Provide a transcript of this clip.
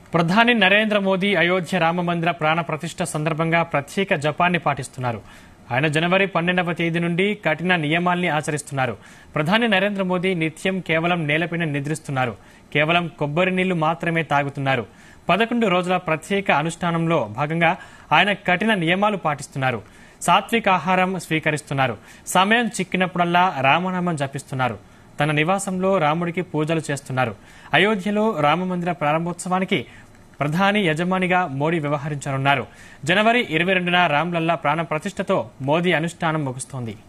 ప్రధాని నరేంద్ర మోదీ అయోధ్య రామ మందిర ప్రాణ ప్రతిష్ఠ సందర్భంగా ప్రత్యేక జపాన్ని పాటిస్తున్నారు ఆయన జనవరి పన్నెండవ తేదీ నుండి కఠిన నియమాల్ని ఆచరిస్తున్నారు ప్రధాని నరేంద్ర మోదీ నిత్యం కేవలం నేలపైన నిద్రిస్తున్నారు కేవలం కొబ్బరి నీళ్లు మాత్రమే తాగుతున్నారు పదకొండు రోజుల ప్రత్యేక అనుష్ఠానంలో భాగంగా ఆయన కఠిన నియమాలు పాటిస్తున్నారు సాత్విక ఆహారం స్వీకరిస్తున్నారు సమయం చిక్కినప్పుడల్లా రామనామం జపిస్తున్నారు తన నివాసంలో రాముడికి పూజలు చేస్తున్నారు అయోధ్యలో రామమందిర ప్రారంభోత్సవానికి ప్రధాని యజమానిగా మోడీ వ్యవహరించనున్నారు జనవరి ఇరవై రెండున రామ్లల్లా ప్రాణ ప్రతిష్టతో మోదీ అనుష్ఠానం ముగుస్తోంది